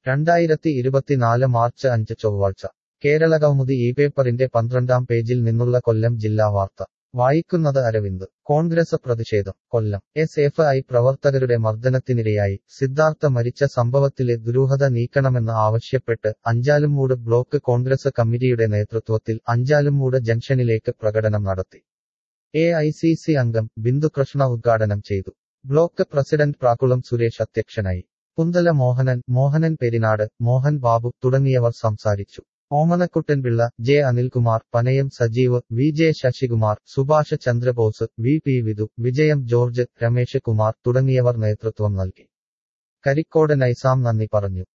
രണ്ടായിരത്തി ഇരുപത്തിനാല് മാർച്ച് അഞ്ച് ചൊവ്വാഴ്ച കേരളകൗമുദി ഈ പേപ്പറിന്റെ പന്ത്രണ്ടാം പേജിൽ നിന്നുള്ള കൊല്ലം ജില്ലാ വാർത്ത വായിക്കുന്നത് അരവിന്ദ് കോൺഗ്രസ് പ്രതിഷേധം കൊല്ലം എസ് എഫ് ഐ പ്രവർത്തകരുടെ മർദ്ദനത്തിനിരയായി സിദ്ധാർത്ഥ മരിച്ച സംഭവത്തിലെ ദുരൂഹത നീക്കണമെന്ന് ആവശ്യപ്പെട്ട് അഞ്ചാലുംമൂട് ബ്ലോക്ക് കോൺഗ്രസ് കമ്മിറ്റിയുടെ നേതൃത്വത്തിൽ അഞ്ചാലുംമൂട് ജംഗ്ഷനിലേക്ക് പ്രകടനം നടത്തി എ ഐ സി സി അംഗം ബിന്ദുകൃഷ്ണ ഉദ്ഘാടനം ചെയ്തു ബ്ലോക്ക് പ്രസിഡന്റ് പ്രാക്കുളം സുരേഷ് അധ്യക്ഷനായി കുന്തല മോഹനൻ മോഹനൻ പെരിനാട് മോഹൻ ബാബു തുടങ്ങിയവർ സംസാരിച്ചു Omanakuttan Pillai J Anilkumar Panayam Sajeev V J Sasikumar Subhash Chandrabose V P Vidhu Vijayam George Ramesh Kumar തുടങ്ങിയവർ നേതൃത്വം നൽകി കരിക്കോട് നൈസാം നന്ദി പറഞ്ഞു